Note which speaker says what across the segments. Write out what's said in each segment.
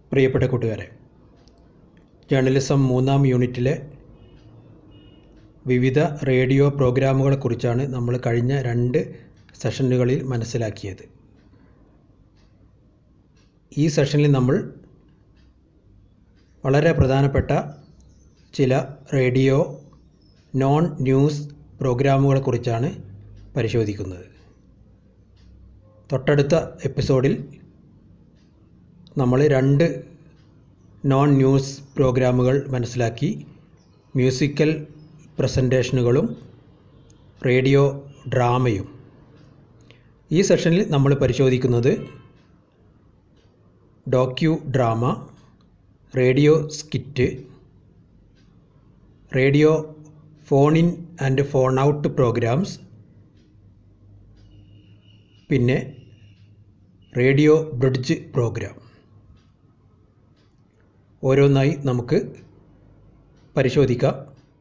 Speaker 1: പ്രിയപ്പെട്ട കൂട്ടുകാരെ ജേർണലിസം മൂന്നാം യൂണിറ്റിലെ വിവിധ റേഡിയോ പ്രോഗ്രാമുകളെക്കുറിച്ചാണ് നമ്മൾ കഴിഞ്ഞ രണ്ട് സെഷനുകളിൽ മനസ്സിലാക്കിയത് ഈ സെഷനിൽ നമ്മൾ വളരെ പ്രധാനപ്പെട്ട ചില റേഡിയോ നോൺ ന്യൂസ് പ്രോഗ്രാമുകളെക്കുറിച്ചാണ് പരിശോധിക്കുന്നത് തൊട്ടടുത്ത എപ്പിസോഡിൽ നമ്മൾ രണ്ട് നോൺ ന്യൂസ് പ്രോഗ്രാമുകൾ മനസ്സിലാക്കി മ്യൂസിക്കൽ പ്രസൻറ്റേഷനുകളും റേഡിയോ ഡ്രാമയും ഈ സെഷനിൽ നമ്മൾ പരിശോധിക്കുന്നത് docudrama radio skit radio phone in and phone out programmes പിന്നെ റേഡിയോ ബ്രിഡ്ജ് പ്രോഗ്രാം ഓരോന്നായി നമുക്ക് പരിശോധിക്കാം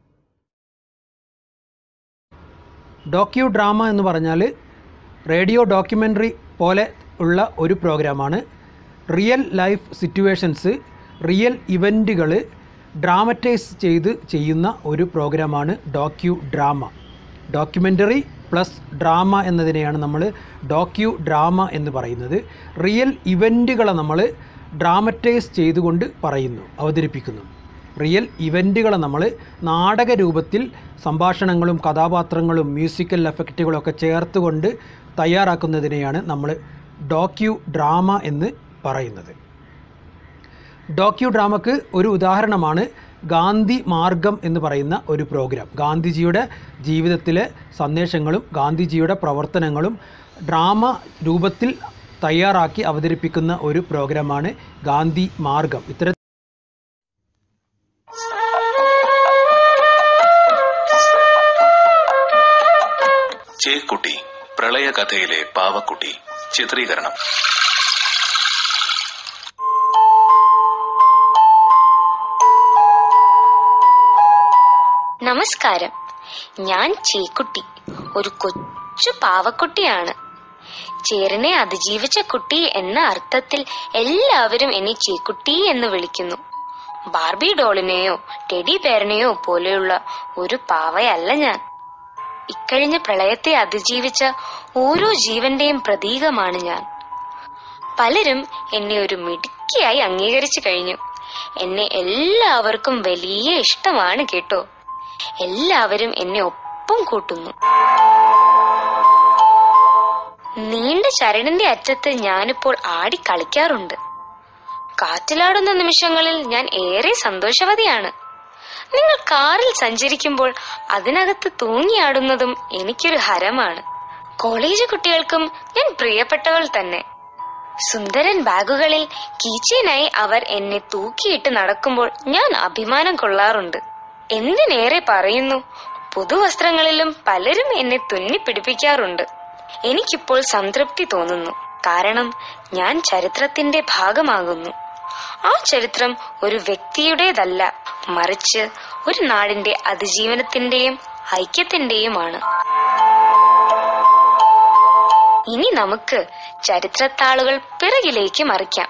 Speaker 1: ഡോക്യു ഡ്രാമ എന്ന് പറഞ്ഞാൽ റേഡിയോ ഡോക്യുമെൻ്ററി പോലെ ഉള്ള ഒരു പ്രോഗ്രാമാണ് റിയൽ ലൈഫ് സിറ്റുവേഷൻസ് റിയൽ ഇവൻറ്റുകൾ ഡ്രാമറ്റൈസ് ചെയ്ത് ചെയ്യുന്ന ഒരു പ്രോഗ്രാമാണ് docudrama documentary plus drama എന്നതിനെയാണ് നമ്മൾ ഡോക്യു ഡ്രാമ എന്ന് പറയുന്നത് റിയൽ ഇവൻറ്റുകളെ നമ്മൾ ഡ്രാമറ്റൈസ് ചെയ്തുകൊണ്ട് പറയുന്നു അവതരിപ്പിക്കുന്നു റിയൽ ഇവൻറ്റുകളെ നമ്മൾ നാടക രൂപത്തിൽ സംഭാഷണങ്ങളും കഥാപാത്രങ്ങളും മ്യൂസിക്കൽ എഫക്റ്റുകളൊക്കെ ചേർത്തുകൊണ്ട് തയ്യാറാക്കുന്നതിനെയാണ് നമ്മൾ ഡോക്യു ഡ്രാമ എന്ന് പറയുന്നത് ഡോക്യു ഡ്രാമക്ക് ഒരു ഉദാഹരണമാണ് ഗാന്ധി മാർഗം എന്ന് പറയുന്ന ഒരു പ്രോഗ്രാം ഗാന്ധിജിയുടെ ജീവിതത്തിലെ സന്ദേശങ്ങളും ഗാന്ധിജിയുടെ പ്രവർത്തനങ്ങളും ഡ്രാമ രൂപത്തിൽ തയ്യാറാക്കി അവതരിപ്പിക്കുന്ന ഒരു പ്രോഗ്രാമാണ് ഗാന്ധി മാർഗം ഇത്തര
Speaker 2: ചേക്കുട്ടി പ്രളയകഥയിലെ പാവക്കുട്ടി ചിത്രീകരണം
Speaker 3: നമസ്കാരം ഞാൻ ചേക്കുട്ടി ഒരു കൊച്ചു പാവക്കുട്ടിയാണ് ചേരനെ അതിജീവിച്ച കുട്ടി എന്ന അർത്ഥത്തിൽ എല്ലാവരും എന്നെ ചേക്കുട്ടി എന്ന് വിളിക്കുന്നു ബാർബി ഡോളിനെയോ ടെഡി ബെയറിനെയോ പോലെയുള്ള ഒരു പാവയല്ല ഞാൻ ഇക്കഴിഞ്ഞ പ്രളയത്തെ അതിജീവിച്ച ഓരോ ജീവന്റെയും പ്രതീകമാണ് ഞാൻ പലരും എന്നെ ഒരു മിടുക്കിയായി അംഗീകരിച്ചു കഴിഞ്ഞു എന്നെ എല്ലാവർക്കും വലിയ ഇഷ്ടമാണ് കേട്ടോ എല്ലാവരും എന്നെ ഒപ്പം കൂട്ടുന്നു നീണ്ട ചരടിന്റെ അറ്റത്ത് ഞാനിപ്പോൾ ആടി കളിക്കാറുണ്ട് കാറ്റിലാടുന്ന നിമിഷങ്ങളിൽ ഞാൻ ഏറെ സന്തോഷവതിയാണ് നിങ്ങൾ കാറിൽ സഞ്ചരിക്കുമ്പോൾ അതിനകത്ത് തൂങ്ങിയാടുന്നതും എനിക്കൊരു ഹരമാണ് കോളേജ് കുട്ടികൾക്കും ഞാൻ പ്രിയപ്പെട്ടവൾ തന്നെ സുന്ദരൻ ബാഗുകളിൽ കീച്ചേനായി അവർ എന്നെ തൂക്കിയിട്ട് നടക്കുമ്പോൾ ഞാൻ അഭിമാനം കൊള്ളാറുണ്ട് എന്തിനേറെ പറയുന്നു പുതുവസ്ത്രങ്ങളിലും പലരും എന്നെ തുന്നി പിടിപ്പിക്കാറുണ്ട് എനിക്കിപ്പോൾ സംതൃപ്തി തോന്നുന്നു കാരണം ഞാൻ ചരിത്രത്തിന്റെ ഭാഗമാകുന്നു ആ ചരിത്രം ഒരു വ്യക്തിയുടേതല്ല മറിച്ച് ഒരു നാടിന്റെ അതിജീവനത്തിന്റെയും ഐക്യത്തിന്റെയുമാണ് ഇനി നമുക്ക് ചരിത്രത്താളുകൾ പിറകിലേക്ക് മറിക്കാം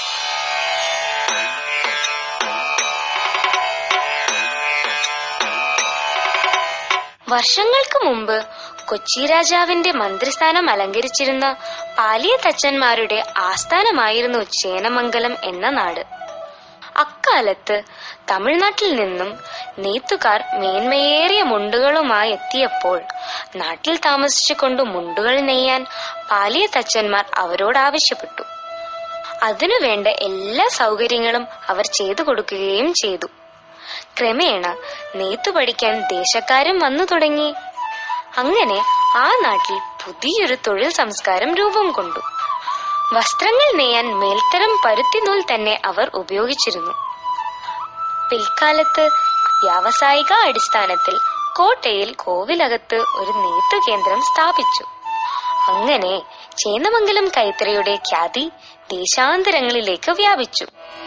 Speaker 3: വർഷങ്ങൾക്ക് മുമ്പ് കൊച്ചി രാജാവിന്റെ മന്ത്രിസ്ഥാനം അലങ്കരിച്ചിരുന്ന പാലിയ തച്ചന്മാരുടെ ആസ്ഥാനമായിരുന്നു ചേനമംഗലം എന്ന നാട് അക്കാലത്ത് തമിഴ്നാട്ടിൽ നിന്നും നെയ്ത്തുകാർ മേന്മയേറിയ മുണ്ടുകളുമായി എത്തിയപ്പോൾ നാട്ടിൽ താമസിച്ചുകൊണ്ട് മുണ്ടുകൾ നെയ്യാൻ പാലിയ തച്ചന്മാർ അവരോട് ആവശ്യപ്പെട്ടു അതിനു വേണ്ട എല്ലാ സൗകര്യങ്ങളും അവർ ചെയ്തു കൊടുക്കുകയും ചെയ്തു ക്രമേണ നെയ്ത്തു പഠിക്കാൻ ദേശക്കാരും വന്നു തുടങ്ങി അങ്ങനെ ആ നാട്ടിൽ പുതിയൊരു തൊഴിൽ സംസ്കാരം രൂപം കൊണ്ടു വസ്ത്രങ്ങൾ നെയ്യാൻ മേൽത്തരം പരുത്തി നൂൽ തന്നെ അവർ ഉപയോഗിച്ചിരുന്നു പിൽക്കാലത്ത് വ്യാവസായിക അടിസ്ഥാനത്തിൽ കോട്ടയിൽ കോവിലകത്ത് ഒരു നെയ്ത്തു കേന്ദ്രം സ്ഥാപിച്ചു അങ്ങനെ ചേന്നമംഗലം കൈത്തറിയുടെ ഖ്യാതി ദേശാന്തരങ്ങളിലേക്ക് വ്യാപിച്ചു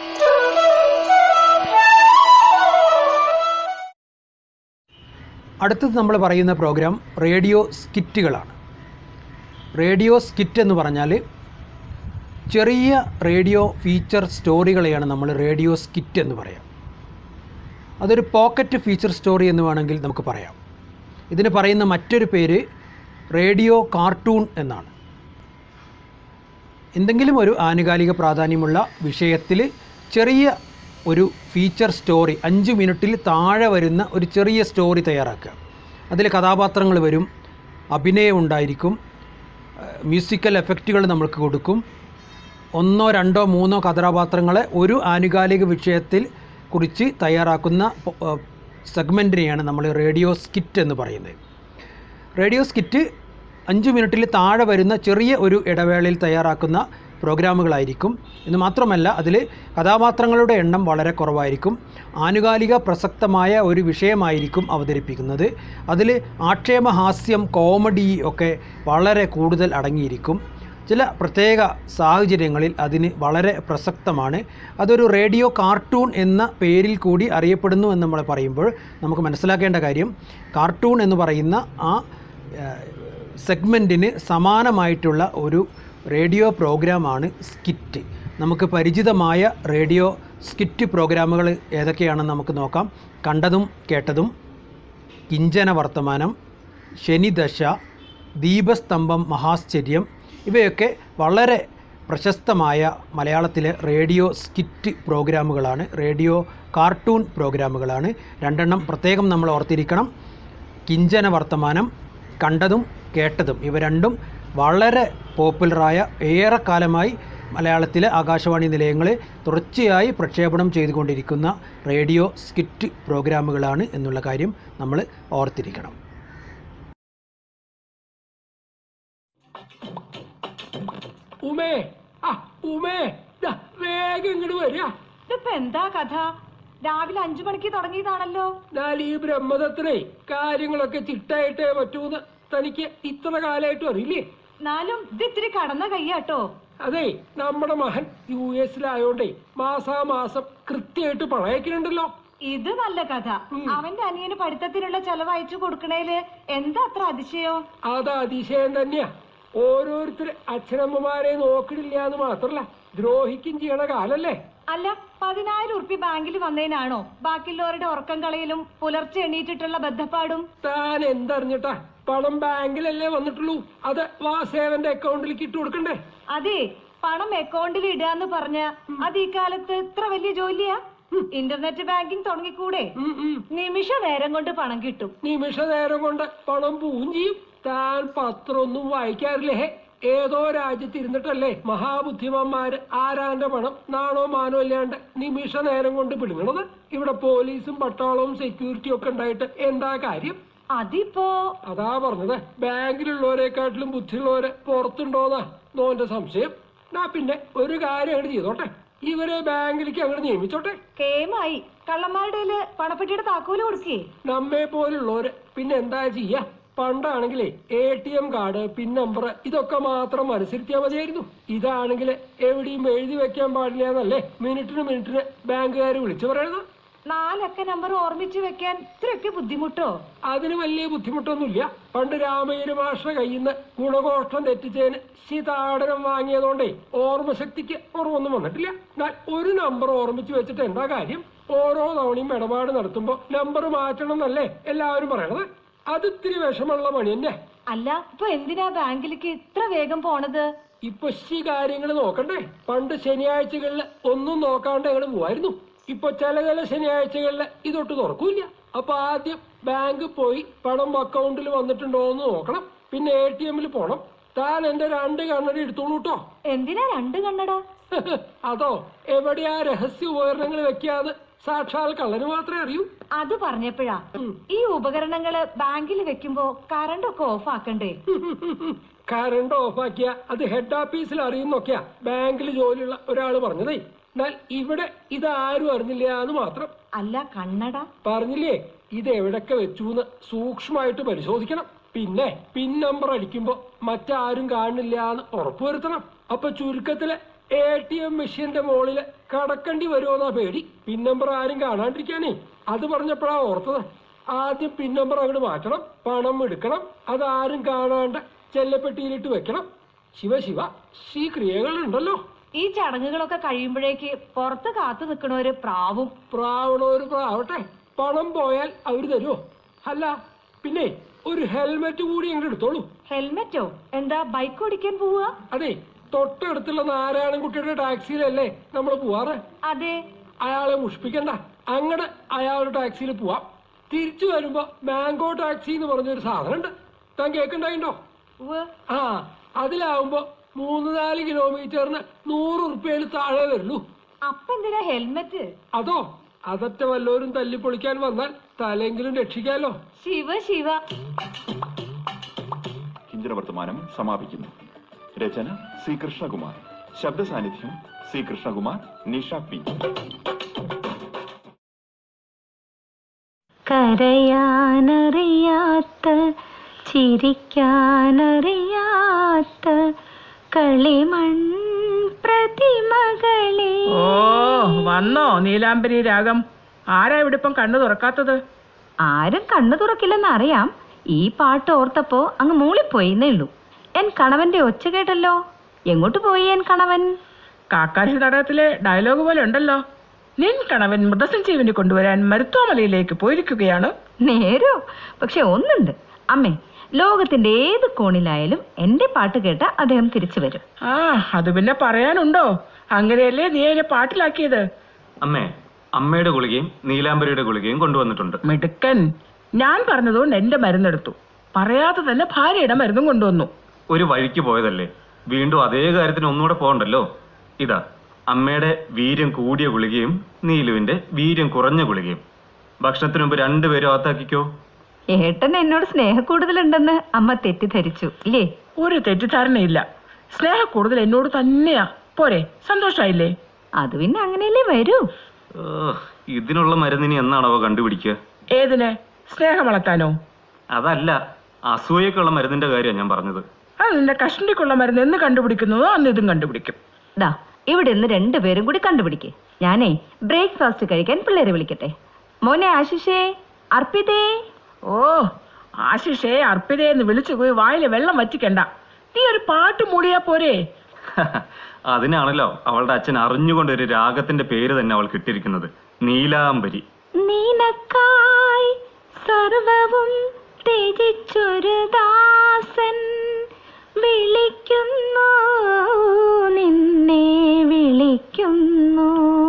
Speaker 1: അടുത്തത് നമ്മൾ പറയുന്ന പ്രോഗ്രാം റേഡിയോ സ്കിറ്റുകളാണ് റേഡിയോ സ്കിറ്റ് എന്ന് പറഞ്ഞാൽ ചെറിയ റേഡിയോ ഫീച്ചർ സ്റ്റോറികളെയാണ് നമ്മൾ റേഡിയോ സ്കിറ്റ് എന്ന് പറയാം അതൊരു പോക്കറ്റ് ഫീച്ചർ സ്റ്റോറി എന്ന് വേണമെങ്കിൽ നമുക്ക് പറയാം ഇതിന് പറയുന്ന മറ്റൊരു പേര് റേഡിയോ കാർട്ടൂൺ എന്നാണ് എന്തെങ്കിലും ഒരു ആനുകാലിക പ്രാധാന്യമുള്ള വിഷയത്തിൽ ചെറിയ ഒരു ഫീച്ചർ സ്റ്റോറി അഞ്ച് മിനിറ്റിൽ താഴെ വരുന്ന ഒരു ചെറിയ സ്റ്റോറി തയ്യാറാക്കുക അതിൽ കഥാപാത്രങ്ങൾ വരും അഭിനയം ഉണ്ടായിരിക്കും മ്യൂസിക്കൽ എഫക്റ്റുകൾ നമ്മൾക്ക് കൊടുക്കും ഒന്നോ രണ്ടോ മൂന്നോ കഥാപാത്രങ്ങളെ ഒരു ആനുകാലിക വിഷയത്തിൽ കുറിച്ച് തയ്യാറാക്കുന്ന സെഗ്മെൻറ്റിനെയാണ് നമ്മൾ റേഡിയോ സ്കിറ്റ് എന്ന് പറയുന്നത് റേഡിയോ സ്കിറ്റ് അഞ്ച് മിനിറ്റിൽ താഴെ വരുന്ന ചെറിയ ഒരു ഇടവേളയിൽ തയ്യാറാക്കുന്ന പ്രോഗ്രാമുകളായിരിക്കും എന്ന് മാത്രമല്ല അതിൽ കഥാപാത്രങ്ങളുടെ എണ്ണം വളരെ കുറവായിരിക്കും ആനുകാലിക പ്രസക്തമായ ഒരു വിഷയമായിരിക്കും അവതരിപ്പിക്കുന്നത് അതിൽ ആക്ഷേപഹാസ്യം കോമഡി ഒക്കെ വളരെ കൂടുതൽ അടങ്ങിയിരിക്കും ചില പ്രത്യേക സാഹചര്യങ്ങളിൽ അതിന് വളരെ പ്രസക്തമാണ് അതൊരു റേഡിയോ കാർട്ടൂൺ എന്ന പേരിൽ കൂടി അറിയപ്പെടുന്നു എന്ന് നമ്മൾ പറയുമ്പോൾ നമുക്ക് മനസ്സിലാക്കേണ്ട കാര്യം കാർട്ടൂൺ എന്ന് പറയുന്ന ആ സെഗ്മെൻറ്റിന് സമാനമായിട്ടുള്ള ഒരു റേഡിയോ പ്രോഗ്രാമാണ് സ്കിറ്റ് നമുക്ക് പരിചിതമായ റേഡിയോ സ്കിറ്റ് പ്രോഗ്രാമുകൾ ഏതൊക്കെയാണെന്ന് നമുക്ക് നോക്കാം കണ്ടതും കേട്ടതും കിഞ്ചന വർത്തമാനം ശനിദശ ദീപസ്തംഭം മഹാശ്ചര്യം ഇവയൊക്കെ വളരെ പ്രശസ്തമായ മലയാളത്തിലെ റേഡിയോ സ്കിറ്റ് പ്രോഗ്രാമുകളാണ് റേഡിയോ കാർട്ടൂൺ പ്രോഗ്രാമുകളാണ് രണ്ടെണ്ണം പ്രത്യേകം നമ്മൾ ഓർത്തിരിക്കണം കിഞ്ചന വർത്തമാനം കണ്ടതും കേട്ടതും ഇവ രണ്ടും വളരെ പോപ്പുലറായ ഏറെക്കാലമായി മലയാളത്തിലെ ആകാശവാണി നിലയങ്ങളിൽ തുടർച്ചയായി പ്രക്ഷേപണം ചെയ്തുകൊണ്ടിരിക്കുന്ന റേഡിയോ സ്കിറ്റ് പ്രോഗ്രാമുകളാണ് എന്നുള്ള കാര്യം നമ്മൾ ഓർത്തിരിക്കണം
Speaker 4: ഉമേ ആ ഉമേ ദാ വേഗം ഇങ്ങോട്ട് വരിക
Speaker 5: ഇതിപ്പോ എന്താ കഥ രാവിലെ അഞ്ചു മണിക്ക് തുടങ്ങിയതാണല്ലോ
Speaker 4: എന്നാൽ ഈ ബ്രഹ്മദത്തിനെ കാര്യങ്ങളൊക്കെ ചിട്ടായിട്ടേ പറ്റൂന്ന് തനിക്ക് ഇത്ര കാലമായിട്ടും അറിയില്ലേ
Speaker 5: എന്നാലും ഇത് ഇത്തിരി കടന്ന കയ്യാട്ടോ
Speaker 4: അതെ നമ്മുടെ മകൻ യു എസിലായോണ്ടേ മാസാമാസം കൃത്യമായിട്ട് പണയക്കുന്നുണ്ടല്ലോ
Speaker 5: ഇത് നല്ല കഥ അവന്റെ അനിയന് പഠിത്തത്തിനുള്ള ചെലവ് അയച്ചു കൊടുക്കണേല് എന്താ അത്ര അതിശയോ
Speaker 4: അത് അതിശയം തന്നെയാ ഓരോരുത്തർ അച്ഛനമ്മമാരെ നോക്കണില്ല എന്ന് മാത്രല്ല ദ്രോഹിക്കും ചെയ്യണ കാലല്ലേ
Speaker 5: അല്ല പതിനായിരം ഉറുപ്പി ബാങ്കിൽ വന്നതിനാണോ ബാക്കിയുള്ളവരുടെ ഉറക്കം കളയലും പുലർച്ചെ എണീറ്റിട്ടുള്ള ബന്ധപ്പാടും
Speaker 4: താൻ എന്തറിഞ്ഞിട്ടാ പണം ബാങ്കിലല്ലേ വന്നിട്ടുള്ളൂ അത് വാസേവന്റെ അക്കൗണ്ടിലേക്ക് ഇട്ട് കൊടുക്കണ്ടേ
Speaker 5: അതെ പണം അക്കൗണ്ടിൽ ഇടാന്ന് പറഞ്ഞ അത് ഈ കാലത്ത് ഇത്ര വലിയ ജോലിയാ ഇന്റർനെറ്റ് ബാങ്കിങ് തുടങ്ങിക്കൂടെ
Speaker 4: ഉം ഉം
Speaker 5: നിമിഷ നേരം കൊണ്ട് പണം കിട്ടും
Speaker 4: നിമിഷ നേരം കൊണ്ട് പണം പൂവും ചെയ്യും താൻ പത്രമൊന്നും വായിക്കാറില്ലേ ഹേ? ഏതോ രാജ്യത്ത് ഇരുന്നിട്ടല്ലേ മഹാബുദ്ധിമാന്മാര് ആരാന്റെ പണം നാണോ മാനോ ഇല്ലാണ്ട് നിമിഷ നേരം കൊണ്ട് പിടുങ്ങണത് ഇവിടെ പോലീസും പട്ടാളവും സെക്യൂരിറ്റിയും ഒക്കെ ഉണ്ടായിട്ട് എന്താ കാര്യം
Speaker 5: അതിപ്പോ
Speaker 4: അതാ പറഞ്ഞത് ബാങ്കിലുള്ളവരെക്കാട്ടിലും ബുദ്ധിയുള്ളവരെ പുറത്തുണ്ടോന്നാ നോന്റെ സംശയം ഞാൻ പിന്നെ ഒരു കാര്യം അങ്ങോട്ട് ചെയ്തോട്ടെ ഇവരെ ബാങ്കിലേക്ക് അങ്ങോട്ട് നിയമിച്ചോട്ടെ
Speaker 5: കേമായി കള്ളന്മാരുടെ കയ്യില് പണപ്പെട്ടിയുടെ താക്കോല് കൊടുക്കേ
Speaker 4: നമ്മെ പോലുള്ളവര് പിന്നെ എന്താ ചെയ്യാ പണ്ടാണെങ്കിലേ A T M card PIN number ഇതൊക്കെ മാത്രം അനുസരിച്ചാൽ മതിയായിരുന്നു ഇതാണെങ്കിൽ എവിടെയും എഴുതി വെക്കാൻ പാടില്ല എന്നല്ലേ മിനിറ്റിന് മിനിറ്റിന് ബാങ്കുകാർ വിളിച്ചു പറയുന്നത്
Speaker 5: നാലക്ക നമ്പർ ഓർമ്മിച്ചു വെക്കാൻ ഇത്രയൊക്കെ ബുദ്ധിമുട്ടോ
Speaker 4: അതിന് വലിയ ബുദ്ധിമുട്ടൊന്നുമില്ല പണ്ട് രാമയ്യര് മാഷ കയ്യിൽ നിന്ന് ഗുണഘോഷം തെറ്റിച്ചതിന് ശിതാടനം വാങ്ങിയതുകൊണ്ടേ ഓർമ്മശക്തിക്ക് കുറവൊന്നും വന്നിട്ടില്ല എന്നാൽ ഒരു നമ്പർ ഓർമ്മിച്ച് വെച്ചിട്ട് എന്താ കാര്യം ഓരോ തവണയും ഇടപാട് നടത്തുമ്പോ നമ്പർ മാറ്റണം എന്നല്ലേ എല്ലാവരും പറയണത് അത് ഇത്തിരി വിഷമുള്ള പണി തന്നെ
Speaker 5: അല്ല ഇപ്പൊ എന്തിനാ ബാങ്കിലേക്ക് ഇത്ര വേഗം പോണത്
Speaker 4: ഇപ്പൊ ഈ കാര്യങ്ങൾ നോക്കണ്ടേ പണ്ട് ശനിയാഴ്ചകളിൽ ഒന്നും നോക്കാണ്ട് ഞങ്ങൾ പോവായിരുന്നു ഇപ്പൊ ചില ചില ശനിയാഴ്ചകളിൽ ഇതൊട്ട് തുറക്കൂല അപ്പൊ ആദ്യം ബാങ്ക് പോയി പണം അക്കൗണ്ടിൽ വന്നിട്ടുണ്ടോ എന്ന് നോക്കണം പിന്നെ എ ടി എമ്മിൽ പോണം താൻ എന്റെ രണ്ട് കണ്ണട എടുത്തോളൂ കേട്ടോ
Speaker 5: എന്തിനാ രണ്ട് കണ്ണട
Speaker 4: അതോ എവിടെയാ രഹസ്യ ഉപകരണങ്ങൾ വെക്കാന്ന് സാക്ഷാൽ കള്ളന് മാത്രമേ അറിയൂ
Speaker 5: അത് പറഞ്ഞപ്പോഴാ ഈ ഉപകരണങ്ങള് ബാങ്കിൽ വെക്കുമ്പോ കറണ്ട് ഒക്കെ ഓഫ് ആക്കണ്ടേ
Speaker 4: കറണ്ട് ഓഫാക്കിയ അത് ഹെഡ് ഓഫീസിൽ അറിയുന്നൊക്കെയാ ബാങ്കിൽ ജോലിയുള്ള ഒരാൾ പറഞ്ഞതേ എന്നാൽ ഇവിടെ ഇത് ആരും അറിഞ്ഞില്ല എന്ന് മാത്രം
Speaker 5: അല്ല കണ്ണട
Speaker 4: പറഞ്ഞില്ലേ ഇത് എവിടൊക്കെ വെച്ചൂന്ന് സൂക്ഷ്മമായിട്ട് പരിശോധിക്കണം പിന്നെ പിൻ നമ്പർ അടിക്കുമ്പോ മറ്റാരും കാണില്ല എന്ന് ഉറപ്പുവരുത്തണം അപ്പൊ ചുരുക്കത്തില് എ ടി എം മെഷീന്റെ മുകളില് കടക്കണ്ടി വരുമോന്നാ പേടി പിൻ നമ്പർ ആരും കാണാണ്ടിരിക്കാനേ അത് പറഞ്ഞപ്പോഴാ ഓർത്തത് ആദ്യം പിൻ നമ്പർ അങ്ങോട്ട് മാറ്റണം പണം എടുക്കണം അത് ആരും കാണാണ്ട് ചെല്ലപ്പെട്ടിയിലിട്ട് വെക്കണം ശിവ ശിവ ഈ ക്രിയകളുണ്ടല്ലോ
Speaker 5: ഈ ചടങ്ങുകളൊക്കെ കഴിയുമ്പോഴേക്ക് പുറത്ത് കാത്തു നിൽക്കണവര് പ്രാവും
Speaker 4: പ്രാവണോര് പ്രാവട്ടെ പണം പോയാൽ അവര് തരുമോ അല്ല പിന്നെ ഒരു ഹെൽമെറ്റ് കൂടി അങ്ങോട്ട് എടുത്തോളൂ
Speaker 5: ഹെൽമെറ്റോ എന്താ ബൈക്ക് ഓടിക്കാൻ പോവുക
Speaker 4: അതെ തൊട്ടടുത്തുള്ള നാരായണൻകുട്ടിയുടെ ടാക്സിയിലല്ലേ നമ്മൾ പോവാറ്
Speaker 5: അതെ
Speaker 4: അയാളെ മുഷിപ്പിക്കണ്ട അങ്ങടെ അയാളുടെ ടാക്സിയിൽ പോവാം തിരിച്ചു വരുമ്പോ മാംഗോ ടാക്സി എന്ന് പറഞ്ഞൊരു സാധനം ഉണ്ട് താൻ കേൾക്കണ്ടായിണ്ടോ
Speaker 5: ഉവ്വ്.
Speaker 4: ആ അതിലാവുമ്പോ മൂന്ന് നാല് കിലോമീറ്ററിന് നൂറ് ഉറുപ്പ്യയിൽ താഴെ വരുള്ളൂ
Speaker 5: അപ്പൊ എന്തിനാ ഹെൽമെറ്റ്
Speaker 4: അതോ അതറ്റ വല്ലോരും തല്ലിപ്പൊളിക്കാൻ വന്നാൽ തലെങ്കിലും രക്ഷിക്കാലോ
Speaker 5: ശിവ ശിവ
Speaker 6: കിഞ്ചന വർത്തമാനം സമാപിക്കുന്നു രചന സി കൃഷ്ണകുമാർ ശബ്ദ സാന്നിധ്യം സി കൃഷ്ണകുമാർ നിഷ പി
Speaker 7: കരയാനറിയാത്ത ചിരിക്കാനറിയാത്ത കളിമൺ പ്രതിമകളെ
Speaker 8: ഓ വന്നോ നീലാംബരി രാഗം ആരാ ഇവിടെ ഇപ്പം കണ്ണു തുറക്കാത്തത്
Speaker 7: ആരും കണ്ണു തുറക്കില്ലെന്ന് അറിയാം ഈ പാട്ട് ഓർത്തപ്പോ അങ്ങ് മൂളിപ്പോയിന്നേ ഉള്ളൂ എൻ കണവന്റെ ഒച്ച കേട്ടല്ലോ എങ്ങോട്ട് പോയി എൻ കണവൻ
Speaker 8: കാക്കാശി നാടകത്തിലെ ഡയലോഗ് പോലെ ഉണ്ടല്ലോ നിൻ കണവൻ മൃതസഞ്ജീവിനി കൊണ്ടുവരാൻ മരുത്തോമലയിലേക്ക് പോയിരിക്കുകയാണ്
Speaker 7: നേരോ പക്ഷെ ഒന്നുണ്ട് അമ്മേ ലോകത്തിന്റെ ഏത് കോണിലായാലും എന്റെ പാട്ട് കേട്ട അദ്ദേഹം തിരിച്ചു വരും
Speaker 8: ആ അത് പിന്നെ പറയാനുണ്ടോ അങ്ങനെയല്ലേ നീ അതിനെ പാട്ടിലാക്കിയത്
Speaker 9: അമ്മേ അമ്മയുടെ ഗുളികയും നീലാംബരിയുടെ ഗുളികയും കൊണ്ടുവന്നിട്ടുണ്ട്
Speaker 8: മിടുക്കൻ ഞാൻ പറഞ്ഞതുകൊണ്ട് എന്റെ മരുന്നെടുത്തു പറയാതെ തന്നെ ഭാര്യയുടെ മരുന്നും കൊണ്ടുവന്നു
Speaker 9: ഒരു വഴിക്ക് പോയതല്ലേ വീണ്ടും അതേ കാര്യത്തിന് ഒന്നുകൂടെ പോകണ്ടല്ലോ ഇതാ അമ്മയുടെ വീര്യം കൂടിയ ഗുളികയും നീലുവിന്റെ വീര്യം കുറഞ്ഞ ഗുളികയും ഭക്ഷണത്തിന് മുമ്പ് രണ്ടുപേരും അകത്താക്കിക്കോ
Speaker 7: ഏട്ടൻ എന്നോട് സ്നേഹക്കൂടുതലുണ്ടെന്ന് അമ്മ തെറ്റിദ്ധരിച്ചു ഇല്ലേ
Speaker 8: ഒരു തെറ്റിദ്ധാരണയില്ല സ്നേഹ കൂടുതൽ എന്നോട് തന്നെയാ പോരെ സന്തോഷായില്ലേ
Speaker 7: അത് പിന്നെ അങ്ങനെയല്ലേ വരൂ
Speaker 9: ഏ, ഇതിനുള്ള മരുന്നിനി എന്നാണവ കണ്ടുപിടിക്കുക
Speaker 8: ഏതിന് സ്നേഹം വളർത്താനോ
Speaker 9: അതല്ല അസൂയക്കുള്ള മരുന്നിന്റെ കാര്യമാണ് ഞാൻ പറഞ്ഞത്
Speaker 8: അത് നിന്റെ കഷ്ണിക്കുള്ള മരുന്ന് എന്ന് കണ്ടുപിടിക്കുന്നതോ അന്ന് ഇതും കണ്ടുപിടിക്കും
Speaker 7: ദാ ഇവിടെ നിന്ന് രണ്ടുപേരും കൂടി കണ്ടുപിടിക്കേ ഞാനേ ബ്രേക്ക്ഫാസ്റ്റ് കഴിക്കാൻ പിള്ളേരെ വിളിക്കട്ടെ മോനെ ആശിഷേ അർപ്പിതേ
Speaker 8: ഓ ആശിഷേ അർപ്പിതേ എന്ന് വിളിച്ചു പോയി വായിലെ വെള്ളം വറ്റിക്കണ്ട നീ ഒരു പാട്ട് മൂളിയാ പോരെ
Speaker 9: അതിനാണല്ലോ അവളുടെ അച്ഛൻ അറിഞ്ഞുകൊണ്ട് ഒരു രാഗത്തിന്റെ പേര് തന്നെ അവൾ കിട്ടിയിരിക്കുന്നത് നീലാംബരി
Speaker 7: നിനക്കായി സർവവും ത്യജിച്ചൊരു ദാസൻ വിളിക്കുന്നു നിന്നെ വിളിക്കുന്നു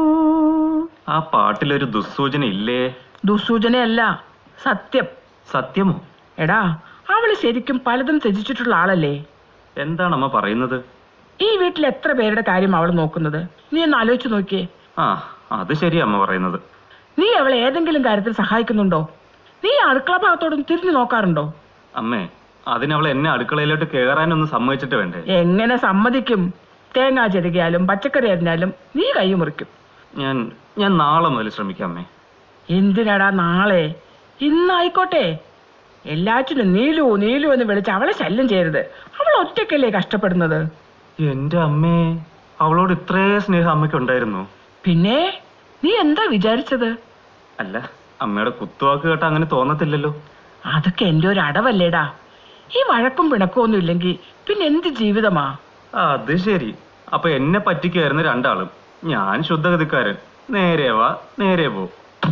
Speaker 9: ആ പാട്ടിലൊരു ദുസ്സൂചന ഇല്ലേ
Speaker 8: ദുസൂചനയല്ല സത്യം
Speaker 9: സത്യമോ
Speaker 8: എടാ അവള് ശരിക്കും പലതും ത്യജിച്ചിട്ടുള്ള ആളല്ലേ
Speaker 9: എന്താണ് അമ്മ പറയുന്നത്
Speaker 8: ഈ വീട്ടിൽ എത്ര പേരുടെ കാര്യം അവൾ നോക്കുന്നത് നീ ഒന്ന് ആലോചിച്ച് നോക്കിയേ
Speaker 9: ആ അത് ശരിയാ അമ്മ പറയുന്നത്
Speaker 8: നീ അവളെ ഏതെങ്കിലും കാര്യത്തിൽ സഹായിക്കുന്നുണ്ടോ നീ അടുക്കള ഭാഗത്തോടൊന്ന് തിരിഞ്ഞു നോക്കാറുണ്ടോ
Speaker 9: അമ്മേ അതിനവൾ എന്നെ അടുക്കളയിലോട്ട് കയറാനൊന്ന് സമ്മതിച്ചിട്ട് വേണ്ടേ
Speaker 8: എങ്ങനെ സമ്മതിക്കും തേങ്ങ ചെരുകിയാലും പച്ചക്കറി അരിഞ്ഞാലും നീ കൈ മുറിക്കും
Speaker 9: ഞാൻ ഞാൻ നാളെ മുതൽ ശ്രമിക്കാം അമ്മേ
Speaker 8: എന്തിനാടാ നാളെ ഇന്നായിക്കോട്ടെ എല്ലാറ്റിനും നീലു നീലു എന്ന് വിളിച്ച് അവളെ ശല്യം ചെയ്യരുത് അവൾ ഒറ്റയ്ക്കല്ലേ കഷ്ടപ്പെടുന്നത്
Speaker 9: എന്റെ അമ്മേ അവളോട് ഇത്രേ സ്നേഹം അമ്മയ്ക്ക് ഉണ്ടായിരുന്നു
Speaker 8: പിന്നെ നീ എന്താ വിചാരിച്ചത്
Speaker 9: അല്ല അമ്മയുടെ കുത്തുവാക്ക് കേട്ട അങ്ങനെ തോന്നത്തില്ലല്ലോ
Speaker 8: അതൊക്കെ എന്റെ ഒരു അടവല്ലേടാ ഈ വഴക്കും പിണക്കും ഒന്നും ഇല്ലെങ്കിൽ പിന്നെ എന്ത് ജീവിതമാ
Speaker 9: അത് ശരി അപ്പൊ എന്നെ പറ്റിക്കായിരുന്നു രണ്ടാളും ഞാൻ ശുദ്ധഗതിക്കാരൻ നേരെ വാ നേരെ പോ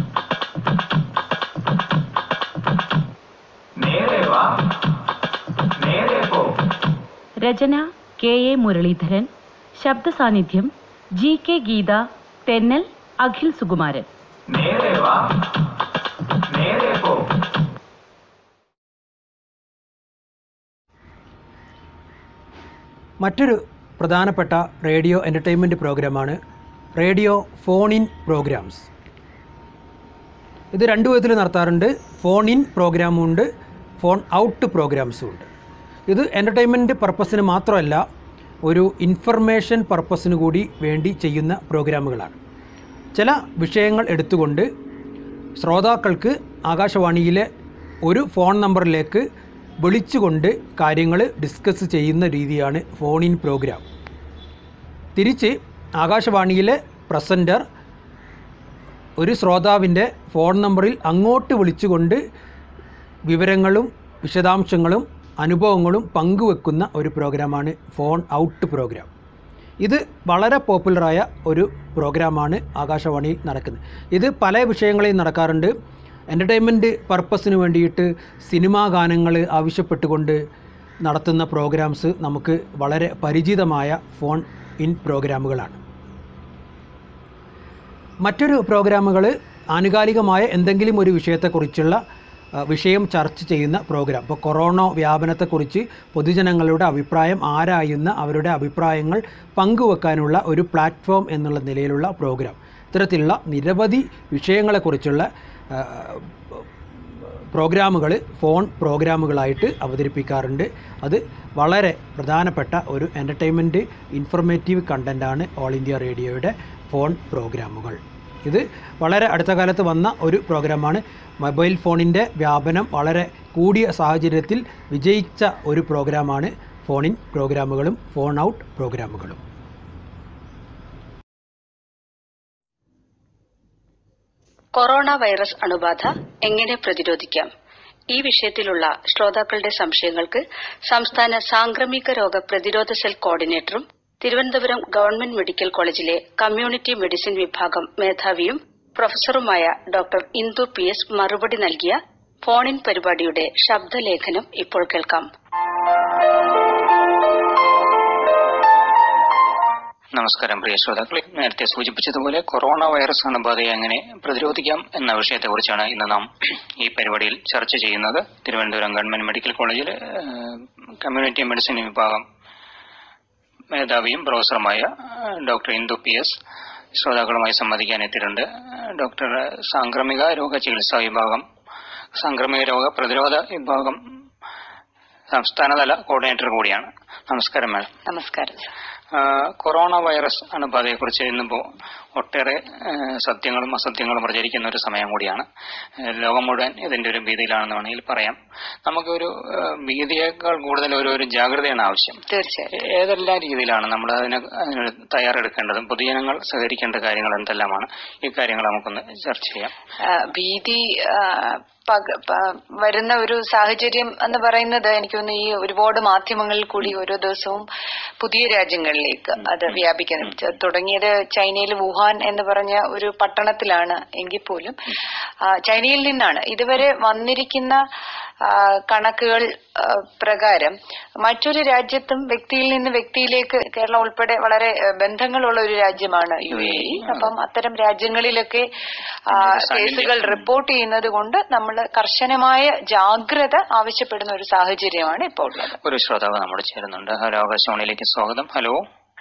Speaker 10: രചന കെ എ മുരളീധരൻ ശബ്ദ സാന്നിധ്യം ജി കെ ഗീത തെന്നൽ അഖിൽ സുകുമാരൻ
Speaker 1: മറ്റൊരു പ്രധാനപ്പെട്ട റേഡിയോ എൻ്റർടൈൻമെൻറ്റ് പ്രോഗ്രാമാണ് റേഡിയോ ഫോൺ ഇൻ പ്രോഗ്രാംസ് ഇത് രണ്ട് വിധത്തിൽ നടത്താറുണ്ട് ഫോൺ ഇൻ പ്രോഗ്രാമും ഉണ്ട് ഫോൺ ഔട്ട് പ്രോഗ്രാംസും ഉണ്ട് ഇത് എൻ്റർടൈൻമെൻറ്റ് പർപ്പസിന് മാത്രമല്ല ഒരു ഇൻഫർമേഷൻ പർപ്പസിന് കൂടി വേണ്ടി ചെയ്യുന്ന പ്രോഗ്രാമുകളാണ് ചില വിഷയങ്ങൾ എടുത്തുകൊണ്ട് ശ്രോതാക്കൾക്ക് ആകാശവാണിയിലെ ഒരു ഫോൺ നമ്പറിലേക്ക് വിളിച്ചുകൊണ്ട് കാര്യങ്ങൾ ഡിസ്കസ് ചെയ്യുന്ന രീതിയാണ് ഫോൺ ഇൻ പ്രോഗ്രാം തിരിച്ച് ആകാശവാണിയിലെ പ്രസൻറ്റർ ഒരു ശ്രോതാവിൻ്റെ ഫോൺ നമ്പറിൽ അങ്ങോട്ട് വിളിച്ചുകൊണ്ട് വിവരങ്ങളും വിശദാംശങ്ങളും അനുഭവങ്ങളും പങ്കുവെക്കുന്ന ഒരു പ്രോഗ്രാമാണ് ഫോൺ ഔട്ട് പ്രോഗ്രാം ഇത് വളരെ പോപ്പുലറായ ഒരു പ്രോഗ്രാമാണ് ആകാശവാണിയിൽ നടക്കുന്നത് ഇത് പല വിഷയങ്ങളെയും നടക്കാറുണ്ട് എൻ്റർടൈൻമെൻറ്റ് പർപ്പസിന് വേണ്ടിയിട്ട് സിനിമാ ഗാനങ്ങൾ ആവശ്യപ്പെട്ടുകൊണ്ട് നടത്തുന്ന പ്രോഗ്രാംസ് നമുക്ക് വളരെ പരിചിതമായ ഫോൺ ഇൻ പ്രോഗ്രാമുകളാണ് മറ്റൊരു പ്രോഗ്രാമുകൾ ആനുകാലികമായ എന്തെങ്കിലും ഒരു വിഷയത്തെക്കുറിച്ചുള്ള ആ, വിഷയം ചർച്ച ചെയ്യുന്ന പ്രോഗ്രാം ഇപ്പോൾ കൊറോണ വ്യാപനത്തെക്കുറിച്ച് പൊതുജനങ്ങളുടെ അഭിപ്രായം ആരായുന്ന അവരുടെ അഭിപ്രായങ്ങൾ പങ്കുവെക്കാനുള്ള ഒരു പ്ലാറ്റ്ഫോം എന്നുള്ള നിലയിലുള്ള പ്രോഗ്രാം ഇത്തരത്തിലുള്ള നിരവധി വിഷയങ്ങളെക്കുറിച്ചുള്ള ആ, പ്രോഗ്രാമുകൾ ഫോൺ പ്രോഗ്രാമുകളായിട്ട് അവതരിപ്പിക്കാറുണ്ട് അത് വളരെ പ്രധാനപ്പെട്ട ഒരു എൻ്റർടൈൻമെൻറ്റ് ഇൻഫർമേറ്റീവ് കണ്ടൻ്റാണ് ഓൾ ഇന്ത്യ റേഡിയോയുടെ ഫോൺ പ്രോഗ്രാമുകൾ ഇത് വളരെ അടുത്ത കാലത്ത് വന്ന ഒരു പ്രോഗ്രാമാണ് മൊബൈൽ ഫോണിൻ്റെ വ്യാപനം വളരെ കൂടിയ സാഹചര്യത്തിൽ വിജയിച്ച ഒരു പ്രോഗ്രാമാണ് ഫോൺ ഇൻ പ്രോഗ്രാമുകളും ഫോൺ ഔട്ട് പ്രോഗ്രാമുകളും
Speaker 11: കൊറോണ വൈറസ് അണുബാധ എങ്ങനെ പ്രതിരോധിക്കാം ഈ വിഷയത്തിലുള്ള ശ്രോതാക്കളുടെ സംശയങ്ങൾക്ക് സംസ്ഥാന സാംക്രമിക രോഗ പ്രതിരോധ സെൽ കോർഡിനേറ്ററും തിരുവനന്തപുരം ഗവൺമെന്റ് മെഡിക്കൽ കോളേജിലെ കമ്മ്യൂണിറ്റി മെഡിസിൻ വിഭാഗം മേധാവിയും പ്രൊഫസറുമായ ഡോക്ടർ ഇന്ദു പി എസ് മറുപടി നൽകിയ ഫോൺ ഇൻ പരിപാടിയുടെ ശബ്ദലേഖനം ഇപ്പോൾ കേൾക്കാം
Speaker 12: നമസ്കാരം പ്രിയ ശ്രോതാക്കളെ നേരത്തെ സൂചിപ്പിച്ചതുപോലെ കൊറോണ വൈറസ് അണുബാധയെ എങ്ങനെ പ്രതിരോധിക്കാം എന്ന വിഷയത്തെക്കുറിച്ചാണ് ഇന്ന് നാം ഈ പരിപാടിയിൽ ചർച്ച ചെയ്യുന്നത് തിരുവനന്തപുരം ഗവൺമെന്റ് മെഡിക്കൽ കോളേജിലെ ഏഹ്, കമ്മ്യൂണിറ്റി മെഡിസിൻ വിഭാഗം മേധാവിയും പ്രൊഫസറുമായ ഏഹ്, ഡോക്ടർ ഇന്ദു പി എസ് ശ്രോതാക്കളുമായി സംവദിക്കാൻ എത്തിയിട്ടുണ്ട് ഏഹ്, ഡോക്ടർ സാംക്രമിക രോഗ ചികിത്സാ വിഭാഗം സാംക്രമിക രോഗ പ്രതിരോധ വിഭാഗം സംസ്ഥാനതല കോർഡിനേറ്റർ കൂടിയാണ് നമസ്കാരം മാഡം
Speaker 11: നമസ്കാരം
Speaker 12: ആഹ് കൊറോണ വൈറസ് അണുബാധയെക്കുറിച്ച് ഇന്നിപ്പോൾ ഒട്ടേറെ ആഹ് സത്യങ്ങളും അസത്യങ്ങളും പ്രചരിക്കുന്ന ഒരു സമയം കൂടിയാണ് ആഹ് ലോകം മുഴുവൻ ഇതിന്റെ ഒരു ഭീതിയിലാണെന്ന് വേണമെങ്കിൽ പറയാം നമുക്കൊരു ആഹ് ഭീതിയേക്കാൾ കൂടുതൽ ഒരു ഒരു ജാഗ്രതയാണ് ആവശ്യം
Speaker 11: തീർച്ചയായും
Speaker 12: ഏതെല്ലാം രീതിയിലാണ് നമ്മൾ അതിന് അതിന് തയ്യാറെടുക്കേണ്ടതും പൊതുജനങ്ങൾ സഹകരിക്കേണ്ട കാര്യങ്ങൾ എന്തെല്ലാമാണ് ഈ കാര്യങ്ങൾ നമുക്കൊന്ന് ചർച്ച ചെയ്യാം
Speaker 13: ആ, ഭീതി ആ, പക- പ- വരുന്ന ഒരു സാഹചര്യം എന്ന് പറയുന്നത് എനിക്ക് തോന്നുന്നു ഈ ഒരുപാട് മാധ്യമങ്ങളിൽ കൂടി ഓരോ ദിവസവും പുതിയ രാജ്യങ്ങളിലേക്ക് അത് വ്യാപിക്കുന്നു ച- തുടങ്ങിയത് ചൈനയിൽ വുഹാൻ എന്ന് പറഞ്ഞ ഒരു പട്ടണത്തിലാണ് എങ്കിൽ പോലും ആ, ചൈനയിൽ നിന്നാണ് ഇതുവരെ വന്നിരിക്കുന്ന ആ, കണക്കുകൾ ആ, പ്രകാരം മറ്റൊരു രാജ്യത്തും വ്യക്തിയിൽ നിന്ന് വ്യക്തിയിലേക്ക് കേരളം ഉൾപ്പെടെ വളരെ ആ, ബന്ധങ്ങളുള്ള ഒരു രാജ്യമാണ് യു എ ഇ അപ്പം അത്തരം രാജ്യങ്ങളിലൊക്കെ ആ, കേസുകൾ റിപ്പോർട്ട് ചെയ്യുന്നത് കൊണ്ട് നമ്മൾ കർശനമായ ജാഗ്രത ആവശ്യപ്പെടുന്ന ഒരു സാഹചര്യമാണ് ഇപ്പോൾ ഉള്ളത്
Speaker 12: ഒരു ശ്രോതാവ് നമ്മോട് ചേരുന്നുണ്ട് ഹലോ ആകാശവാണിയിലേക്ക് സ്വാഗതം ഹലോ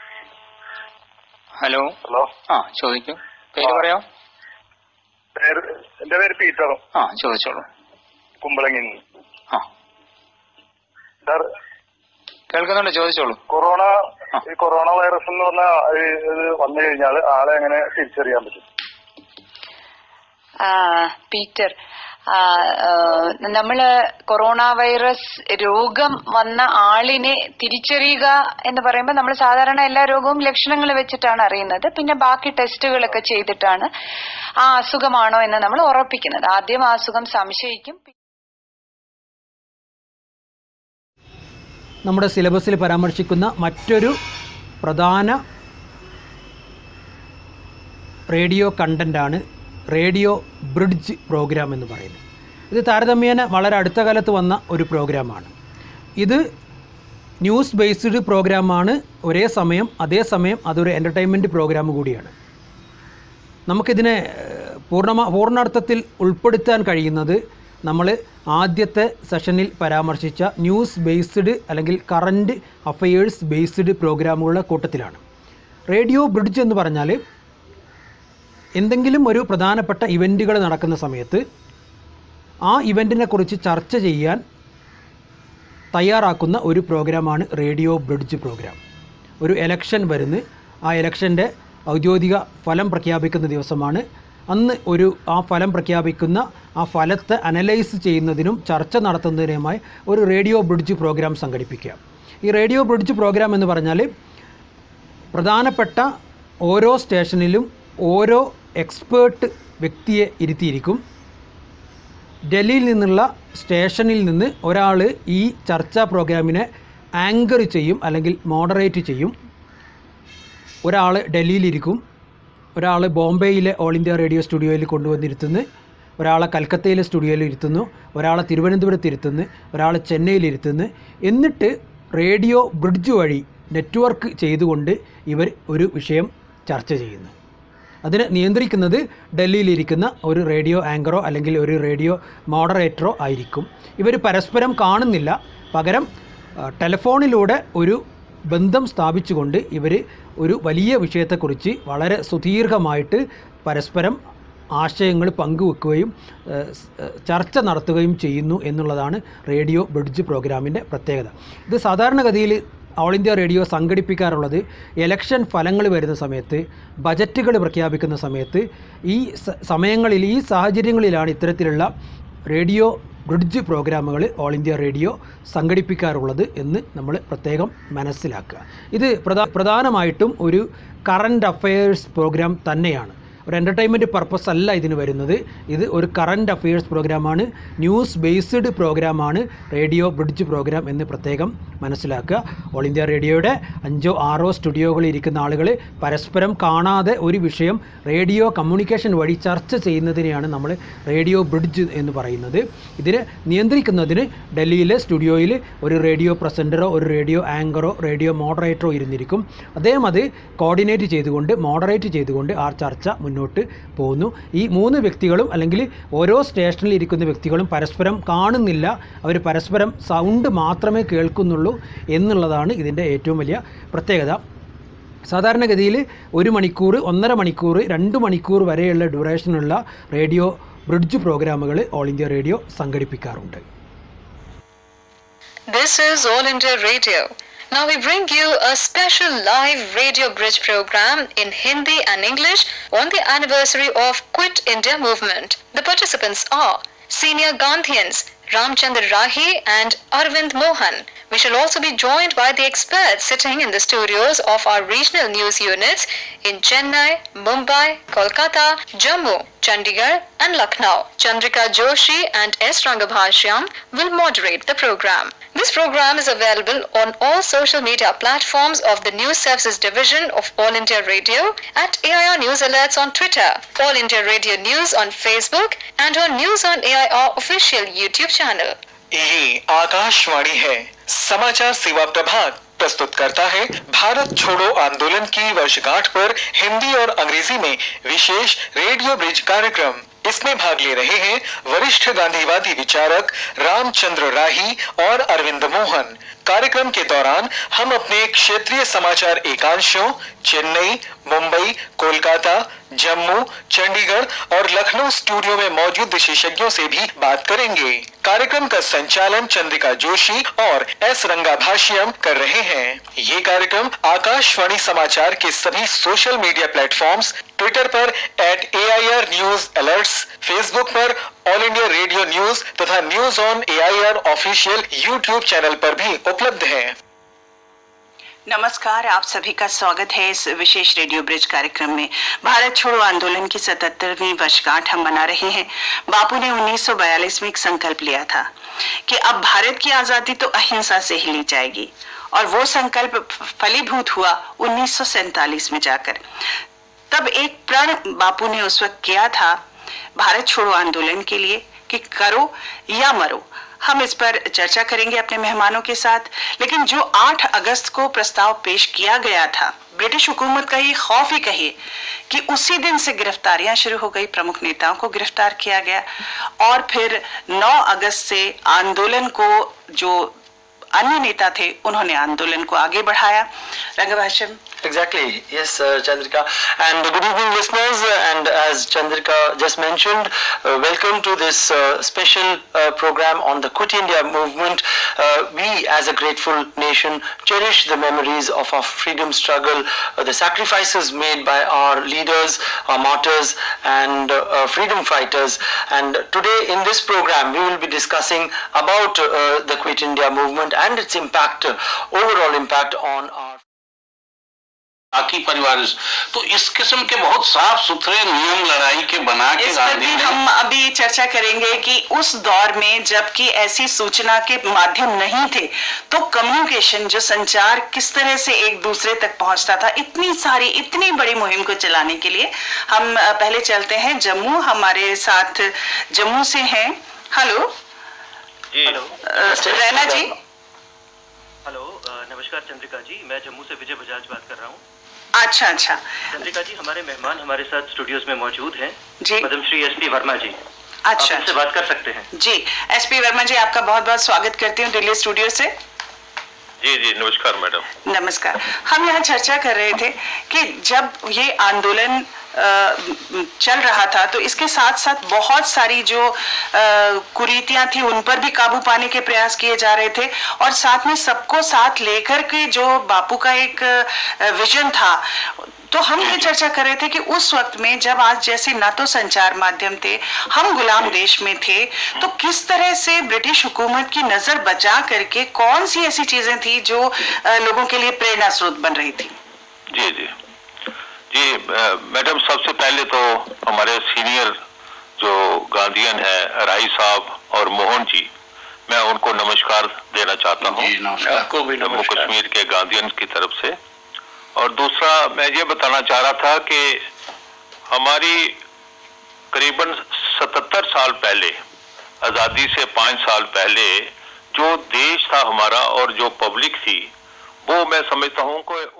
Speaker 12: ഹലോ
Speaker 14: ഹലോ
Speaker 12: ആ ചോദിക്കൂ പേര് പറയാം
Speaker 14: പേര് എന്റെ പേര് പീറ്റർ
Speaker 12: ആ ചോദിച്ചോളൂ
Speaker 14: കുമ്പളങ്ങി
Speaker 12: ആ
Speaker 14: സാർ
Speaker 12: കേൾക്കുന്നുണ്ട് ചോദിച്ചോളൂ
Speaker 14: കൊറോണ ഈ കൊറോണ വൈറസ് എന്ന് പറഞ്ഞ ഇത് വന്നു കഴിഞ്ഞാൽ ആളെ എങ്ങനെ തിരിച്ചറിയാൻ പറ്റും
Speaker 13: ആ, പീറ്റർ ആ, ആ, നമ്മള് കൊറോണ വൈറസ് രോഗം വന്ന ആളിനെ തിരിച്ചറിയുക എന്ന് പറയുമ്പോൾ നമ്മൾ സാധാരണ എല്ലാ രോഗവും ലക്ഷണങ്ങൾ വെച്ചിട്ടാണ് അറിയുന്നത് പിന്നെ ബാക്കി ടെസ്റ്റുകളൊക്കെ ചെയ്തിട്ടാണ് ആ അസുഖമാണോ എന്ന് നമ്മൾ ഉറപ്പിക്കുന്നത് ആദ്യം ആ അസുഖം സംശയിക്കും
Speaker 1: നമ്മുടെ സിലബസിൽ പരാമർശിക്കുന്ന മറ്റൊരു പ്രധാന റേഡിയോ കണ്ടൻ്റാണ് റേഡിയോ ബ്രിഡ്ജ് പ്രോഗ്രാം എന്ന് പറയുന്നത് ഇത് താരതമ്യേന വളരെ അടുത്ത കാലത്ത് വന്ന ഒരു പ്രോഗ്രാമാണ് ഇത് ന്യൂസ് ബേസ്ഡ് പ്രോഗ്രാമാണ് ഒരേ സമയം അതേസമയം അതൊരു എൻ്റർടൈൻമെൻറ്റ് പ്രോഗ്രാം കൂടിയാണ് നമുക്കിതിനെ ഏഹ്, പൂർണ്ണമ പൂർണ്ണാർത്ഥത്തിൽ ഉൾപ്പെടുത്താൻ കഴിയുന്നത് നമ്മൾ ആദ്യത്തെ സെഷനിൽ പരാമർശിച്ച ന്യൂസ് ബേസ്ഡ് അല്ലെങ്കിൽ കറൻറ്റ് അഫയേഴ്സ് ബേസ്ഡ് പ്രോഗ്രാമുകളുടെ കൂട്ടത്തിലാണ് റേഡിയോ ബ്രിഡ്ജ് എന്ന് പറഞ്ഞാൽ എന്തെങ്കിലും ഒരു പ്രധാനപ്പെട്ട ഇവൻറ്റുകൾ നടക്കുന്ന സമയത്ത് ആ ഇവൻറ്റിനെ കുറിച്ച് ചർച്ച ചെയ്യാൻ തയ്യാറാക്കുന്ന ഒരു പ്രോഗ്രാമാണ് റേഡിയോ ബ്രിഡ്ജ് പ്രോഗ്രാം ഒരു എലക്ഷൻ വരുന്ന് ആ എലക്ഷൻ്റെ ഔദ്യോഗിക ഫലം പ്രഖ്യാപിക്കുന്ന ദിവസമാണ് അന്ന് ഒരു ആ ഫലം പ്രഖ്യാപിക്കുന്ന ആ ഫലത്തെ അനലൈസ് ചെയ്യുന്നതിനും ചർച്ച നടത്തുന്നതിനുമായി ഒരു റേഡിയോ ബ്രിഡ്ജ് പ്രോഗ്രാം സംഘടിപ്പിക്കുക ഈ റേഡിയോ ബ്രിഡ്ജ് പ്രോഗ്രാം എന്ന് പറഞ്ഞാൽ പ്രധാനപ്പെട്ട ഓരോ സ്റ്റേഷനിലും ഓരോ എക്സ്പേർട്ട് വ്യക്തിയെ ഇരുത്തിയിരിക്കും ഡൽഹിയിൽ നിന്നുള്ള സ്റ്റേഷനിൽ നിന്ന് ഒരാൾ ഈ ചർച്ചാ പ്രോഗ്രാമിനെ ആങ്കർ ചെയ്യും അല്ലെങ്കിൽ മോഡറേറ്റ് ചെയ്യും ഒരാൾ ഡൽഹിയിലിരിക്കും ഒരാൾ ബോംബെയിലെ ഓൾ ഇന്ത്യ റേഡിയോ സ്റ്റുഡിയോയിൽ കൊണ്ടുവന്നിരുത്തുന്നു ഒരാളെ കൽക്കത്തയിലെ സ്റ്റുഡിയോയിൽ ഇരുത്തുന്നു ഒരാളെ തിരുവനന്തപുരത്ത് ഇരുത്തുന്നു ഒരാളെ ചെന്നൈയിൽ ഇരുത്തുന്നു എന്നിട്ട് റേഡിയോ ബ്രിഡ്ജ് വഴി നെറ്റ്വർക്ക് ചെയ്തുകൊണ്ട് ഇവർ ഒരു വിഷയം ചർച്ച ചെയ്യുന്നു അതിനെ നിയന്ത്രിക്കുന്നത് ഡൽഹിയിലിരിക്കുന്ന ഒരു റേഡിയോ ആങ്കറോ അല്ലെങ്കിൽ ഒരു റേഡിയോ മോഡറേറ്ററോ ആയിരിക്കും ഇവർ പരസ്പരം കാണുന്നില്ല പകരം ആ, ടെലഫോണിലൂടെ ഒരു ബന്ധം സ്ഥാപിച്ചുകൊണ്ട് ഇവർ ഒരു വലിയ വിഷയത്തെക്കുറിച്ച് വളരെ സുദീർഘമായിട്ട് പരസ്പരം ആശയങ്ങൾ പങ്കുവെക്കുകയും ഏഹ്, സ്- ഏഹ്, ചർച്ച നടത്തുകയും ചെയ്യുന്നു എന്നുള്ളതാണ് റേഡിയോ ബ്രിഡ്ജ് പ്രോഗ്രാമിൻ്റെ പ്രത്യേകത ഇത് സാധാരണഗതിയിൽ ഓൾ ഇന്ത്യ റേഡിയോ സംഘടിപ്പിക്കാറുള്ളത് ഇലക്ഷൻ ഫലങ്ങൾ വരുന്ന സമയത്ത് ബജറ്റുകൾ പ്രഖ്യാപിക്കുന്ന സമയത്ത് ഈ സ- സമയങ്ങളിൽ ഈ സാഹചര്യങ്ങളിലാണ് ഇത്തരത്തിലുള്ള റേഡിയോ ബ്രിഡ്ജ് പ്രോഗ്രാമുകൾ ഓൾ ഇന്ത്യ റേഡിയോ സംഘടിപ്പിക്കാറുള്ളത് എന്ന് നമ്മൾ പ്രത്യേകം മനസ്സിലാക്കുക ഇത് പ്രധാ പ്രധാനമായിട്ടും ഒരു കറണ്ട് അഫയേഴ്സ് പ്രോഗ്രാം തന്നെയാണ് ഒരു എൻ്റർടൈൻമെൻറ്റ് പർപ്പസ് അല്ല ഇതിന് വരുന്നത് ഇത് ഒരു കറണ്ട് അഫയേഴ്സ് പ്രോഗ്രാമാണ് ന്യൂസ് ബേസ്ഡ് പ്രോഗ്രാമാണ് റേഡിയോ ബ്രിഡ്ജ് പ്രോഗ്രാം എന്ന് പ്രത്യേകം മനസ്സിലാക്കുക ഓൾ ഇന്ത്യ റേഡിയോയുടെ അഞ്ചോ ആറോ സ്റ്റുഡിയോകളിൽ ഇരിക്കുന്ന ആളുകൾ പരസ്പരം കാണാതെ ഒരു വിഷയം റേഡിയോ കമ്മ്യൂണിക്കേഷൻ വഴി ചർച്ച ചെയ്യുന്നതിനെയാണ് നമ്മൾ റേഡിയോ ബ്രിഡ്ജ് എന്ന് പറയുന്നത് ഇതിനെ നിയന്ത്രിക്കുന്നതിന് ഡൽഹിയിലെ സ്റ്റുഡിയോയിൽ ഒരു റേഡിയോ പ്രസൻറ്ററോ ഒരു റേഡിയോ ആങ്കറോ റേഡിയോ മോഡറേറ്ററോ ഇരുന്നിരിക്കും അദ്ദേഹം അത് കോർഡിനേറ്റ് ചെയ്തുകൊണ്ട് മോഡറേറ്റ് ചെയ്തുകൊണ്ട് ആ ചർച്ച മുന്നോട്ട് പോകുന്നു ഈ മൂന്ന് വ്യക്തികളും അല്ലെങ്കിൽ ഓരോ സ്റ്റേഷനിൽ ഇരിക്കുന്ന വ്യക്തികളും പരസ്പരം കാണുന്നില്ല അവർ പരസ്പരം സൗണ്ട് മാത്രമേ കേൾക്കുന്നുള്ളൂ എന്നുള്ളതാണ് ഇതിൻ്റെ ഏറ്റവും വലിയ പ്രത്യേകത സാധാരണഗതിയിൽ ഒരു മണിക്കൂർ ഒന്നര മണിക്കൂർ രണ്ട് മണിക്കൂർ വരെയുള്ള ഡ്യൂറേഷനുള്ള റേഡിയോ ബ്രിഡ്ജ് പ്രോഗ്രാമുകൾ ഓൾ ഇന്ത്യ റേഡിയോ സംഘടിപ്പിക്കാറുണ്ട്
Speaker 15: This is All India Radio. Now we bring you a special live radio bridge program in Hindi and English on the anniversary of Quit India movement. The participants are senior Gandhians Ramchandra Rahi and Arvind Mohan. We shall also be joined by the experts sitting in the studios of our regional news units in Chennai, Mumbai, Kolkata, Jammu, Chandigarh and Lucknow. Chandrika Joshi and S. Rangabhashyam will moderate the program. This program is available on all social media platforms of the News Services Division of All India Radio at AIR News Alerts on Twitter, All India Radio News on Facebook and on News on AIR official YouTube channel.
Speaker 16: ये आकाशवाणी है समाचार सेवा प्रभाग प्रस्तुत करता है भारत छोड़ो आंदोलन की वर्षगांठ पर हिंदी और अंग्रेजी में विशेष रेडियो ब्रिज कार्यक्रम इसमें भाग ले रहे हैं वरिष्ठ गांधीवादी विचारक रामचंद्र राही और अरविंद मोहन कार्यक्रम के दौरान हम अपने क्षेत्रीय समाचार एकांशों चेन्नई मुंबई कोलकाता जम्मू चंडीगढ़ और लखनऊ स्टूडियो में मौजूद विशेषज्ञों से भी बात करेंगे कार्यक्रम का संचालन चंद्रिका जोशी और एस रंगा भाष्यम कर रहे हैं ये कार्यक्रम आकाशवाणी समाचार के सभी सोशल मीडिया प्लेटफॉर्म्स ट्विटर पर at A I R news alerts Facebook पर ऑल इंडिया रेडियो न्यूज तथा news on A I R official YouTube channel पर भी उपलब्ध है
Speaker 17: नमस्कार आप सभी का स्वागत है इस विशेष रेडियो ब्रिज कार्यक्रम में भारत छोड़ो आंदोलन की 77वीं वर्षगांठ हम मना रहे हैं बापू ने 1942 में एक संकल्प लिया था कि अब भारत की आजादी तो अहिंसा से ही ली जाएगी और वो संकल्प फलीभूत हुआ 1947 में जाकर तब एक प्रण बापू ने उस वक्त किया था भारत छोड़ो आंदोलन के लिए कि करो या मरो हम इस पर चर्चा करेंगे अपने मेहमानों के साथ लेकिन जो 8 अगस्त को प्रस्ताव पेश किया गया था ब्रिटिश हुकूमत का ये खौफ ही कहिए कि उसी दिन से गिरफ्तारियां शुरू हो गई प्रमुख नेताओं को गिरफ्तार किया गया और फिर 9 अगस्त से आंदोलन को जो अन्य नेता थे उन्होंने आंदोलन को आगे बढ़ाया रंगभाषम
Speaker 18: Exactly. Yes, uh, Chandrika. And good evening, listeners. And as Chandrika just mentioned, uh, welcome to this uh, special uh, program on the Quit India movement. Uh, we, as a grateful nation, cherish the memories of our freedom struggle, uh, the sacrifices made by our leaders, our martyrs, and uh, uh, freedom fighters. And today, in this program, we will be discussing about uh, the Quit India movement and its impact, uh, overall impact on our
Speaker 19: बाकी परिवार तो इस किस्म के बहुत साफ सुथरे नियम लड़ाई के बना के
Speaker 17: इस पर
Speaker 19: गांधी
Speaker 17: भी
Speaker 19: ने
Speaker 17: हम अभी चर्चा करेंगे कि उस दौर में जबकि ऐसी सूचना के माध्यम नहीं थे तो कम्युनिकेशन जो संचार किस तरह से एक दूसरे तक पहुंचता था इतनी सारी इतनी बड़ी मुहिम को चलाने के लिए हम अ, पहले चलते हैं जम्मू हमारे साथ जम्मू से हैं हेलो
Speaker 20: जी
Speaker 17: अ, रैना जी
Speaker 20: हेलो अ, नमस्कार चंद्रिका जी मैं जम्मू से विजय बजाज बात कर रहा हूँ
Speaker 17: अच्छा अच्छा
Speaker 20: चंद्रिका जी हमारे मेहमान हमारे साथ स्टूडियोज में मौजूद हैं
Speaker 17: जी
Speaker 20: madam Shri S P Verma ji
Speaker 17: अच्छा
Speaker 20: आप इनसे बात कर सकते हैं
Speaker 17: जी एसपी वर्मा जी आपका बहुत बहुत स्वागत करती हूँ दिल्ली स्टूडियो से
Speaker 20: जी जी नमस्कार मैडम
Speaker 17: नमस्कार हम यहाँ चर्चा कर रहे थे कि जब ये आंदोलन अ, चल रहा था तो इसके साथ साथ बहुत सारी जो अ, कुरीतियां थी उन पर भी काबू पाने के प्रयास किए जा रहे थे और साथ में सबको साथ लेकर के जो बापू का एक अ, विजन था तो हम ये चर्चा कर रहे थे कि उस वक्त में जब आज जैसे ना तो संचार माध्यम थे हम गुलाम देश में थे तो किस तरह से ब्रिटिश हुकूमत की नजर बचा करके कौन सी ऐसी चीजें थी जो अ, लोगों के लिए प्रेरणा स्रोत बन रही थी
Speaker 21: जी जी जी अ, मैडम सबसे पहले तो हमारे सीनियर जो गांधीयन है राही साहब और मोहन जी मैं उनको नमस्कार देना चाहता हूँ
Speaker 19: आपको भी
Speaker 21: जम्मू कश्मीर के गांधीयन की तरफ से और दूसरा मैं ये बताना चाह रहा था कि हमारी करीबन 77 साल पहले आज़ादी से पाँच साल पहले जो देश था हमारा और जो पब्लिक थी वो मैं समझता हूँ कि